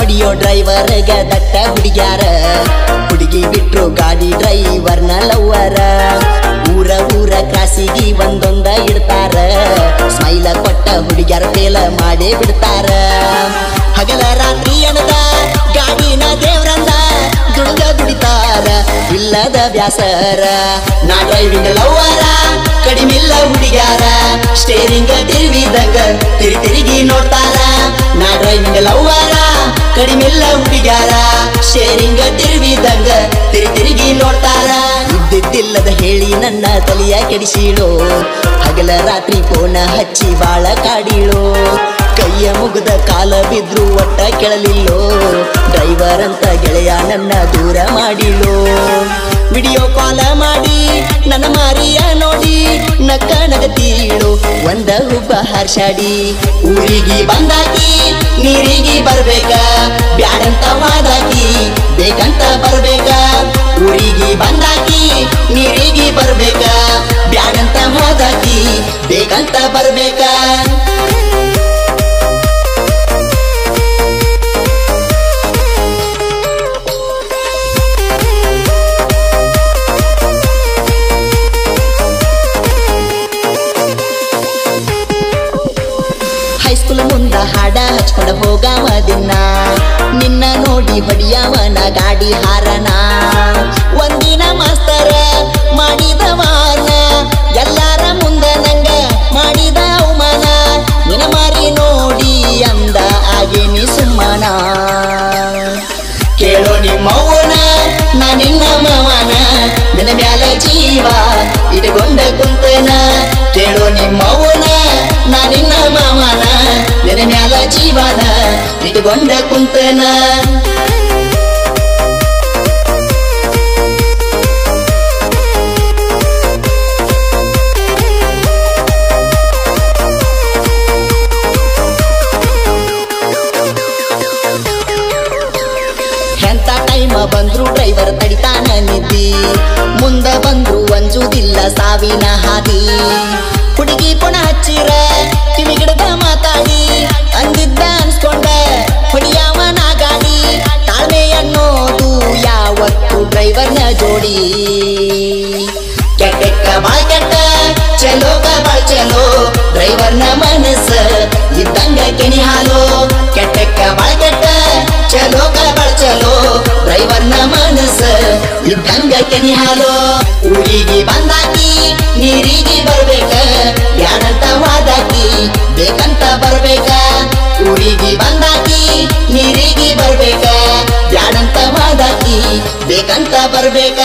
ಹೊಡಿಯೋ ಡ್ರೈವರ್ಗ ದಟ್ಟ ಹುಡುಗ್ಯಾರ ಹುಡುಗಿ ಬಿಟ್ರು ಗಾಡಿ ಡ್ರೈವರ್ನ ಲವ್ವರ ಊರ ಊರ ಕ್ರಾಸಿಗೆ ಒಂದೊಂದ ಇಡ್ತಾರ ಸ್ಮೈಲ ಕೊಟ್ಟ ಹುಡುಗ್ಯಾರ ಫೇಲ ಮಾಡೇ ಬಿಡ್ತಾರ ಹಗಲ ರಾತ್ರಿ ಅಣದ ಗಾಡಿನ ದೇವ್ರಂದ ದುಡ್ಗ ದುಡಿತಾರ ಇಲ್ಲದ ಬ್ಯಾಸರ ನಾ ಡ್ರೈವಿಂಗ್ ಲವ್ವರ ಕಡಿಮಿಲ್ಲ ಹುಡುಗ್ಯಾರ ಸ್ಟೇರಿಂಗ್ ತಿರುವಿದಂಗ ತಿರಿ ತಿರುಗಿ ನೋಡ್ತಾರ ನಾ ಡ್ರೈವಿಂಗ್ ಲವ್ವರ ಕಡಿಮಿಲ್ಲ ಹುಡುಗ್ಯಾರ ಸ್ಟೇರಿಂಗ್ ತಿರುವಿದಂಗ ತಿರಿ ತಿರುಗಿ ನೋಡ್ತಾರ ಇದ್ದಿದ್ದಿಲ್ಲದ ಹೇಳಿ ನನ್ನ ತಲೆಯ ಕೆಡಿಸಿಳು ಹಗಲ ರಾತ್ರಿ ಫೋನ ಹಚ್ಚಿ ಬಾಳ ಕಾಡಿಳು ಕೈಯ ಮುಗಿದ ಕಾಲ ಬಿದ್ರು ಒಟ್ಟ ಕೆಳಲಿಲ್ಲೋ ಡ್ರೈವರ್ ಅಂತ ಗೆಳೆಯ ನನ್ನ ದೂರ ಮಾಡಿಳು ವಿಡಿಯೋ ಕಾಲ ಮಾಡಿ ನನ್ನ ಮಾರಿಯ ನೋಡಿ ನಕ್ಕ ನಗತೀಳು ಒಂದ ಹುಬ್ಬ ಹರ್ಷಾಡಿ ಊರಿಗೆ ಬಂದಾಕಿ ನೀರಿಗೆ ಬರ್ಬೇಕ ಬ್ಯಾಡಂತ ವಾದಾಕಿ ಬೇಕಂತ ಬರ್ಬೇಕ ಊರಿಗೆ ಬಂದಾಕಿ ನೀರಿಗೆ ಬರ್ಬೇಕ ಬ್ಯಾಡಂತ ಹೋದಾಕಿ ಬೇಕಂತ ಬರ್ಬೇಕ ಹೈಸ್ಕೂಲ್ ಮುಂದ ಹಾಡ ಹಚ್ಕೊಂಡ ಹೋಗಾವ ದಿನ ನಿನ್ನ ನೋಡಿ ಹೊಡಿಯಾವನ ಗಾಡಿ ಹಾರನ ಒಂದಿನ ಮಾಸ್ತರ ಮಾಡಿದ ಮಾನ ಎಲ್ಲಾರ ಮುಂದ ನಂಗ ಮಾಡಿದ ಅವಮಾನ ನಿನ ಮಾರಿ ನೋಡಿ ಅಂದ ಆಗೇನಿ ಸುಮ್ಮನ ಕೇಳೋ ನಿಮ್ಮವ್ವನ ನಾ ನಿನ್ನ ಮಾವನ ನಿನ್ನ ಮ್ಯಾಲ ಜೀವ ಇಟ್ಕೊಂಡ ಕುಂತನ ಕೇಳೋ ನಿಮ್ಮವ್ವನ ನಾ ನಿನ್ನ ಮಾವನ ನಿನ್ನ ಮ್ಯಾಲ ಜೀವನ ಇಟ್ಕೊಂಡ ಕುಂತನ ಎಂತ ಟೈಮ ಬಂದ್ರು ಡ್ರೈವರ್ ತಡಿತಾನ ನಿದ್ದಿ ಮುಂದ ಬಂದ್ರು ಅಂಜುದಿಲ್ಲ ಸಾವಿನ ಹಾದಿ ಹುಡುಗಿ ಪುಣ ಹಚ್ಚಿರ ಕಿವಿಗಿಡದ ಮಾತಾಡಿ ಅಂದಿದ್ದ ಅನ್ಸ್ಕೊಂಡ ಹೊಡಿಯಾವನ ಗಾಡಿ ತಾಳ್ಮೆ ಅನ್ನೋದು ಯಾವತ್ತು ಡ್ರೈವರ್ನ ಜೋಡಿ ಕೆಟ್ಟಕ್ಕ ಬಾಳ್ ಕೆಟ್ಟ ಚಲೋಕ ಬಾಳ್ ಚಲೋ ಡ್ರೈವರ್ನ ಮನಸ್ಸ ಇದ್ದಂಗ ಕೆಣಿ ಹಾಲು ಕೆಟ್ಟಕ್ಕ ಬಾಳ್ ಕೆಟ್ಟ ಚಲೋಕ ಬಾಳ್ ಚಲೋ ಡ್ರೈವರ್ನ ಮನಸ್ಸ ಇದ್ದಂಗ ಕೆಣಿ ಹಾಲು ಊರಿಗೆ ಬಂದಾಕಿ ನೀರಿಗೆ ಬರ್ಬೇಕ ಯಾರಂತ ವಾದಾಕಿ ಬೇಕಂತ ಬರ್ಬೇಕ ಊರಿಗೆ ಬಂದಾಕಿ ನೀರಿಗೆ ಬರ್ಬೇಕ ಯಾರಂತ ವಾದಾಕಿ ಬೇಕಂತ ಬರ್ಬೇಕ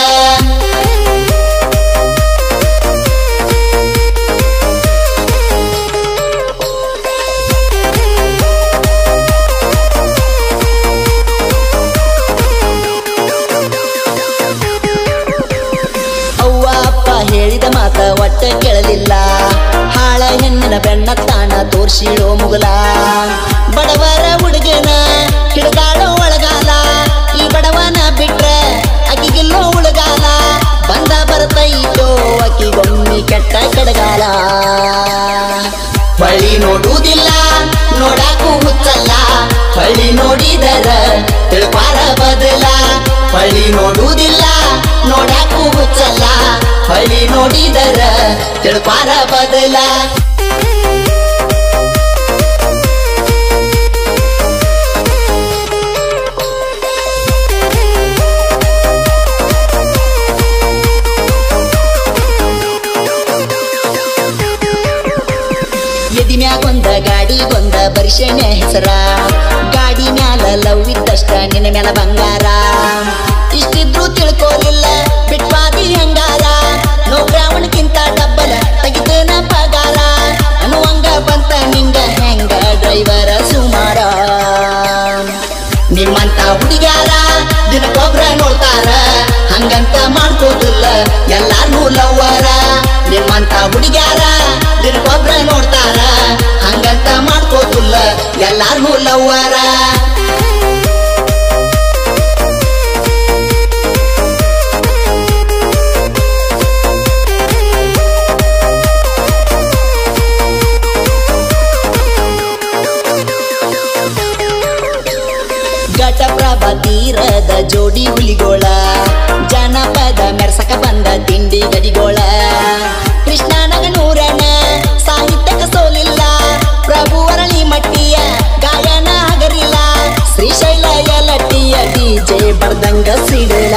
ಅವ್ವ ಅಪ್ಪ ಹೇಳಿದ ಮಾತ ಒಟ್ಟ ಕೇಳಲಿಲ್ಲ ಹಾಳ ಹೆಣ್ಣಿನ ಬೆಣ್ಣ ತಾಣ ತೋರ್ಸಿಳೋ ಮುಗಲ ಬಡವರ ಹುಡುಗನ ಹಿಡ್ದಾಳೋ ಒಳಗಾಲ ಈ ಬಡವನ ಬಿಟ್ರ ಅಕ್ಕಿಗಿಲ್ಲೋ ಉಳಗಾಲ ಬಂದ ಬರ್ತೈತೋ ಅಕ್ಕಿಗೊಮ್ಮಿ ಕೆಟ್ಟ ಕೆಡಗಾಲ ಹೊಳ್ಳಿ ನೋಡುವುದಿಲ್ಲ ನೋಡಾಕು ಹುಚ್ಚಲ್ಲ ಹೊಳ್ಳಿ ನೋಡಿದರ ತಿಳ್ಪಾರ ಬದಲ ಹೊಳ್ಳಿ ನೋಡುವುದಿಲ್ಲ ನೋಡಾಕು ಹುಚ್ಚಲ್ಲ ಹೊಳ್ಳಿ ನೋಡಿದರ ತಿಳ್ಪಾರ ಬದಲ ಎದಿ ಮ್ಯಾಗೊಂದ ಗಾಡಿಗೊಂದ ಪರಿಶನ್ಯ ಹೆಸರ ಗಾಡಿ ಮ್ಯಾಲ ಲವ್ ಇದ್ದಷ್ಟ ನಿನ್ನ ಮ್ಯಾಲ ಬಂಗಾರ ಇಷ್ಟಿದ್ರು ತಿಳ್ಕೋಲಿಲ್ಲ ಬಿಟ್ವಾದಿ ಹಂಗಾರ ನೋಗ್ರಾವಣಕ್ಕಿಂತ ಡಬ್ಬಲ ತೆಗಿತೇನ ಪಗಾರ ಅನ್ನುವಂಗ ಬಂತ ನಿಂಗ ಹೆಂಗ ಡ್ರೈವರ ಸುಮಾರ ನಿಮ್ಮಂತ ಹುಡುಗ್ಯಾರ ದಿನಕ್ಕೊಬ್ರ ನೋಡ್ತಾರ ಹಂಗಂತ ಮಾಡ್ಕೋದಿಲ್ಲ ಎಲ್ಲಾರ್ನೂ ಲವ್ವರ ನಿಮ್ಮಂತ ಹುಡುಗ್ಯಾರ ದಿನಕ್ಕೊಬ್ರ ನೋಡ್ತಾರ ಹಂಗಂತ ಮಾಡ್ಕೋದಿಲ್ಲ ಎಲ್ಲಾರ್ನೂ ಲವ್ವರ ತೀರದ ಜೋಡಿ ಹುಲಿಗೋಳ ಜನಪದ ಮೆರ್ಸಕ ಬಂದ ತಿಂಡಿ ಗಡಿಗೋಳ ಕೃಷ್ಣನಗನೂರನ ಸಾಹಿತ್ಯಕ ಸೋಲಿಲ್ಲ ಪ್ರಭು ಅರಳಿ ಮಟ್ಟಿಯ ಗಾಯನ ಹಗರಿಲ್ಲ ಶ್ರೀಶೈಲ ಯಲಟ್ಟಿಯ ಡಿಜೆ ಬರ್ದಂಗ ಸಿಡಲ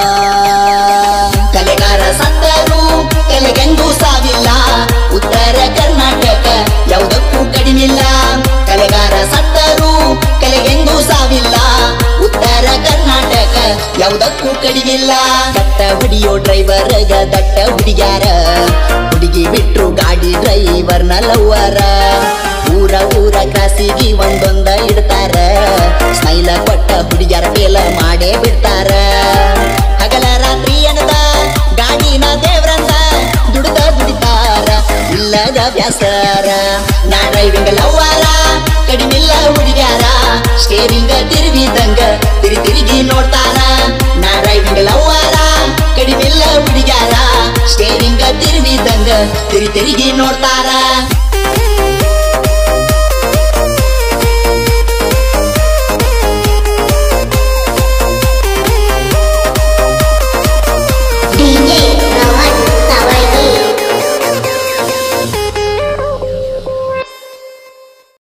ಕಲೆಗಾರ ಸತ್ತರು ಕಲೆಗೆಂಗೂ ಸಾವಿಲ್ಲ ಉತ್ತರ ಕರ್ನಾಟಕ ಯಾವುದಕ್ಕೂ ಕಡಿಮಿಲ್ಲ ಕಲೆಗಾರ ಸತ್ತರು ಕಲೆಗೆಂಗೂ ಸಾವಿಲ್ಲ ಉತ್ತರ ಕರ್ನಾಟಕ ಯಾವುದಕ್ಕೂ ಕಡಿಮಿಲ್ಲ ದಟ್ಟ ಹುಡಿಯೋ ಡ್ರೈವರ್ಗ ದಟ್ಟ ಹುಡುಗ್ಯಾರ ಹುಡುಗಿ ಬಿಟ್ರು ಗಾಡಿ ಡ್ರೈವರ್ನ ಲವ್ವರ ಊರ ಊರ ಕ್ರಾಸಿಗೆ ಒಂದೊಂದ ಇಡ್ತಾರ ಸ್ಮೈಲ ಕೊಟ್ಟ ಹುಡುಗ್ಯಾರ ಫೇಲ ಮಾಡೇ ಬಿಡ್ತಾರ ಹಗಲ ರಾತ್ರಿ ಅನ್ನದ ಗಾಡಿನ ದೇವ್ರಂದ ದುಡ್ದ ದುಡಿತಾರ ಇಲ್ಲದ ಬ್ಯಾಸರ ನಾ ಡ್ರೈವಿಂಗ್ ಲವ್ವಾರ ಕಡಿಮಿಲ್ಲ ಹುಡುಗ್ಯಾರ ಸ್ಟೇರಿಂಗ ತಿರುಗಿದಂಗ ತಿರಿ ತಿರುಗಿ ನೋಡ್ತಾರ ನಾ ಡ್ರೈವಿಂಗ್ ಲವ್ವಾರ ಕಡಿಮಿಲ್ಲ ಹುಡುಗ್ಯಾರ ಸ್ಟೇರಿಂಗ ತಿರುಗಿದಂಗ ತಿರಿ ತಿರುಗಿ ನೋಡ್ತಾರ